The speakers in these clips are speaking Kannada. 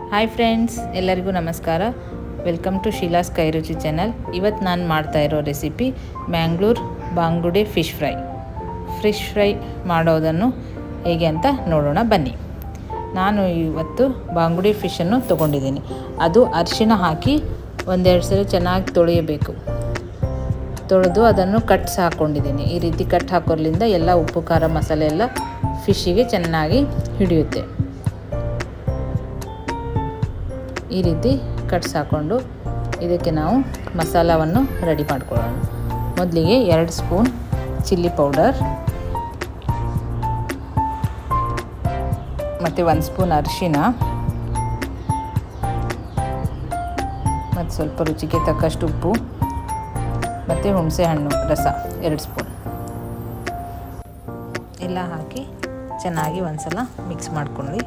ಹಾಯ್ ಫ್ರೆಂಡ್ಸ್ ಎಲ್ಲರಿಗೂ ನಮಸ್ಕಾರ welcome to Sheela's Kairuchi channel ಇವತ್ತು ನಾನು ಮಾಡ್ತಾ ಇರೋ ರೆಸಿಪಿ ಮ್ಯಾಂಗ್ಳೂರ್ ಬಾಂಗುಡೆ ಫಿಶ್ ಫ್ರೈ ಫಿಶ್ ಫ್ರೈ ಮಾಡೋದನ್ನು ಹೇಗೆ ಅಂತ ನೋಡೋಣ ಬನ್ನಿ ನಾನು ಇವತ್ತು ಬಾಂಗುಡೆ ಫಿಶನ್ನು ತೊಗೊಂಡಿದ್ದೀನಿ ಅದು ಅರಿಶಿನ ಹಾಕಿ ಒಂದೆರಡು ಸಲ ಚೆನ್ನಾಗಿ ತೊಳೆಯಬೇಕು ತೊಳೆದು ಅದನ್ನು ಕಟ್ಸ್ ಹಾಕ್ಕೊಂಡಿದ್ದೀನಿ ಈ ರೀತಿ ಕಟ್ ಹಾಕೋದ್ರಿಂದ ಎಲ್ಲ ಉಪ್ಪು ಖಾರ ಮಸಾಲೆ ಎಲ್ಲ ಫಿಶ್ಶಿಗೆ ಚೆನ್ನಾಗಿ ಹಿಡಿಯುತ್ತೆ ಈ ರೀತಿ ಕಟ್ಸ್ ಹಾಕ್ಕೊಂಡು ಇದಕ್ಕೆ ನಾವು ಮಸಾಲವನ್ನು ರೆಡಿ ಮಾಡ್ಕೊಳ್ಳೋಣ ಮೊದಲಿಗೆ ಎರಡು ಸ್ಪೂನ್ ಚಿಲ್ಲಿ ಪೌಡರ್ ಮತ್ತು ಒಂದು ಸ್ಪೂನ್ ಅರಿಶಿನ ಮತ್ತು ಸ್ವಲ್ಪ ರುಚಿಗೆ ತಕ್ಕಷ್ಟು ಉಪ್ಪು ಮತ್ತು ಹುಣಸೆ ಹಣ್ಣು ರಸ ಎರಡು ಸ್ಪೂನ್ ಎಲ್ಲ ಹಾಕಿ ಚೆನ್ನಾಗಿ ಒಂದು ಸಲ ಮಿಕ್ಸ್ ಮಾಡ್ಕೊಳ್ಳಿ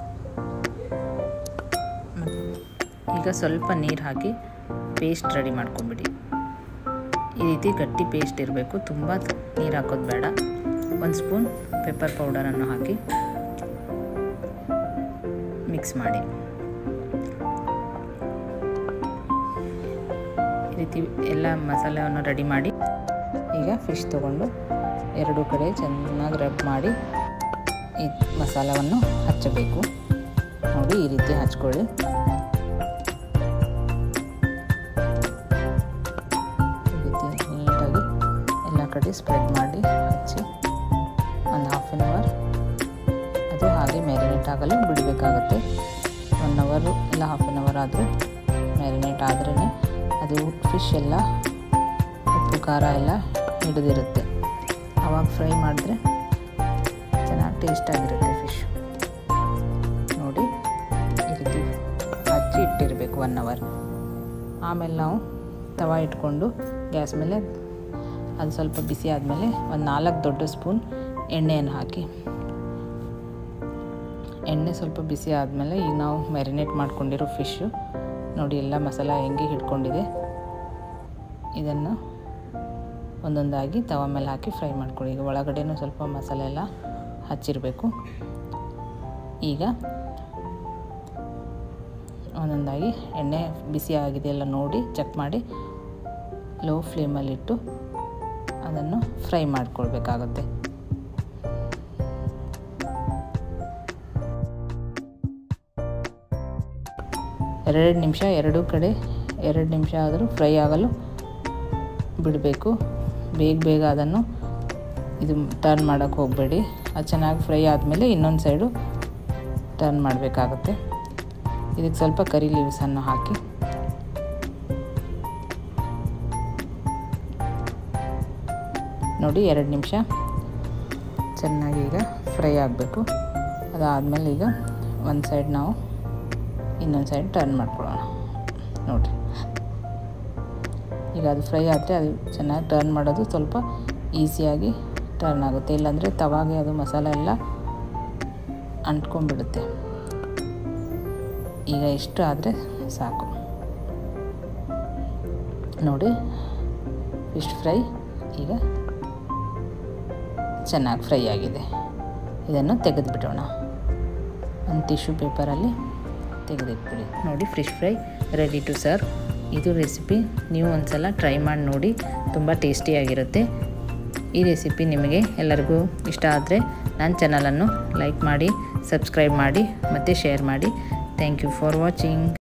ಈಗ ಸ್ವಲ್ಪ ನೀರು ಹಾಕಿ ಪೇಸ್ಟ್ ರೆಡಿ ಮಾಡ್ಕೊಂಬಿಡಿ ಈ ರೀತಿ ಗಟ್ಟಿ ಪೇಸ್ಟ್ ಇರಬೇಕು ತುಂಬ ನೀರು ಹಾಕೋದು ಬೇಡ ಒಂದು ಸ್ಪೂನ್ ಪೆಪ್ಪರ್ ಪೌಡರನ್ನು ಹಾಕಿ ಮಿಕ್ಸ್ ಮಾಡಿ ಈ ರೀತಿ ಎಲ್ಲ ಮಸಾಲೆಯನ್ನು ರೆಡಿ ಮಾಡಿ ಈಗ ಫಿಶ್ ತೊಗೊಂಡು ಎರಡು ಕಡೆ ಚೆನ್ನಾಗಿ ರಬ್ ಮಾಡಿ ಈ ಮಸಾಲವನ್ನು ಹಚ್ಚಬೇಕು ನೋಡಿ ಈ ರೀತಿ ಹಚ್ಕೊಳ್ಳಿ ಈ ರೀತಿ ನೀಟಾಗಿ ಎಲ್ಲ ಕಡೆ ಸ್ಪ್ರೆಡ್ ಮಾಡಿ ಹಚ್ಚಿ ಒಂದು ಹಾಫ್ ಆನ್ ಅವರ್ ಅದು ಹಾಗೆ ಮ್ಯಾರಿನೇಟ್ ಆಗಲು ಬಿಡಬೇಕಾಗುತ್ತೆ ಒನ್ ಅವರು ಇಲ್ಲ ಹಾಫ್ ಆನ್ ಅವರ್ ಆದರೂ ಮ್ಯಾರಿನೇಟ್ ಆದ್ರೇ ಅದು ಫಿಶ್ ಎಲ್ಲ ಉಪ್ಪು ಖಾರ ಎಲ್ಲ ಹಿಡಿದಿರುತ್ತೆ ಆವಾಗ ಫ್ರೈ ಮಾಡಿದ್ರೆ ಚೆನ್ನಾಗಿ ಟೇಸ್ಟಾಗಿರುತ್ತೆ ಫಿಶ್ ನೋಡಿ ಈ ರೀತಿ ಹಚ್ಚಿ ಇಟ್ಟಿರಬೇಕು ಒನ್ ಅವರ್ ಆಮೇಲೆ ನಾವು ತವ ಇಟ್ಕೊಂಡು ಗ್ಯಾಸ್ ಮೇಲೆ ಅದು ಸ್ವಲ್ಪ ಬಿಸಿ ಆದಮೇಲೆ ಒಂದು ನಾಲ್ಕು ದೊಡ್ಡ ಸ್ಪೂನ್ ಎಣ್ಣೆಯನ್ನು ಹಾಕಿ ಎಣ್ಣೆ ಸ್ವಲ್ಪ ಬಿಸಿ ಆದಮೇಲೆ ಈಗ ನಾವು ಮ್ಯಾರಿನೇಟ್ ಮಾಡ್ಕೊಂಡಿರೋ ಫಿಶ್ಶು ನೋಡಿ ಎಲ್ಲ ಮಸಾಲ ಹೆಂಗೆ ಹಿಡ್ಕೊಂಡಿದೆ ಇದನ್ನು ಒಂದೊಂದಾಗಿ ತವ ಮೇಲೆ ಹಾಕಿ ಫ್ರೈ ಮಾಡ್ಕೊಳ್ಳಿ ಈಗ ಒಳಗಡೆನೂ ಸ್ವಲ್ಪ ಮಸಾಲೆ ಎಲ್ಲ ಹಚ್ಚಿರಬೇಕು ಈಗ ಒಂದೊಂದಾಗಿ ಎಣ್ಣೆ ಬಿಸಿ ಆಗಿದೆಯಲ್ಲ ನೋಡಿ ಚೆಕ್ ಮಾಡಿ ಲೋ ಫ್ಲೇಮಲ್ಲಿಟ್ಟು ಅದನ್ನು ಫ್ರೈ ಮಾಡ್ಕೊಳ್ಬೇಕಾಗುತ್ತೆ ಎರಡು ನಿಮಿಷ ಎರಡೂ ಕಡೆ ಎರಡು ನಿಮಿಷ ಆದರೂ ಫ್ರೈ ಆಗಲು ಬಿಡಬೇಕು ಬೇಗ ಬೇಗ ಅದನ್ನು ಇದು ಟರ್ನ್ ಮಾಡೋಕ್ಕೆ ಹೋಗಬೇಡಿ ಅದು ಚೆನ್ನಾಗಿ ಫ್ರೈ ಆದಮೇಲೆ ಇನ್ನೊಂದು ಸೈಡು ಟರ್ನ್ ಮಾಡಬೇಕಾಗುತ್ತೆ ಇದಕ್ಕೆ ಸ್ವಲ್ಪ ಕರಿ ಲೀವ್ಸನ್ನು ಹಾಕಿ ನೋಡಿ ಎರಡು ನಿಮಿಷ ಚೆನ್ನಾಗಿ ಈಗ ಫ್ರೈ ಆಗಬೇಕು ಅದಾದಮೇಲೆ ಈಗ ಒಂದು ಸೈಡ್ ನಾವು ಇನ್ನೊಂದು ಸೈಡ್ ಟರ್ನ್ ಮಾಡ್ಕೊಳ್ಳೋಣ ನೋಡಿರಿ ಈಗ ಅದು ಫ್ರೈ ಆದರೆ ಅದು ಚೆನ್ನಾಗಿ ಟರ್ನ್ ಮಾಡೋದು ಸ್ವಲ್ಪ ಈಸಿಯಾಗಿ ಟರ್ನ್ ಆಗುತ್ತೆ ಇಲ್ಲಾಂದರೆ ತವಾಗೆ ಅದು ಮಸಾಲೆ ಎಲ್ಲ ಅಂಟ್ಕೊಂಡ್ಬಿಡುತ್ತೆ ಈಗ ಇಷ್ಟು ಆದರೆ ಸಾಕು ನೋಡಿ ಫಿಶ್ ಫ್ರೈ ಈಗ ಚೆನ್ನಾಗಿ ಫ್ರೈ ಆಗಿದೆ ಇದನ್ನು ತೆಗೆದುಬಿಡೋಣ ಒಂದು ಟಿಶ್ಯೂ ಪೇಪರಲ್ಲಿ ತೆಗೆದಿಟ್ಬಿಡಿ ನೋಡಿ fish fry ready to serve ಇದು ರೆಸಿಪಿ ನೀವು ಒಂದು ಸಲ ಟ್ರೈ ಮಾಡಿ ನೋಡಿ ತುಂಬ ಟೇಸ್ಟಿಯಾಗಿರುತ್ತೆ ಈ ರೆಸಿಪಿ ನಿಮಗೆ ಎಲ್ಲರಿಗೂ ಇಷ್ಟ ಆದರೆ ನನ್ನ ಚಾನಲನ್ನು ಲೈಕ್ ಮಾಡಿ ಸಬ್ಸ್ಕ್ರೈಬ್ ಮಾಡಿ ಮತ್ತು ಶೇರ್ ಮಾಡಿ ಥ್ಯಾಂಕ್ ಯು ಫಾರ್ ವಾಚಿಂಗ್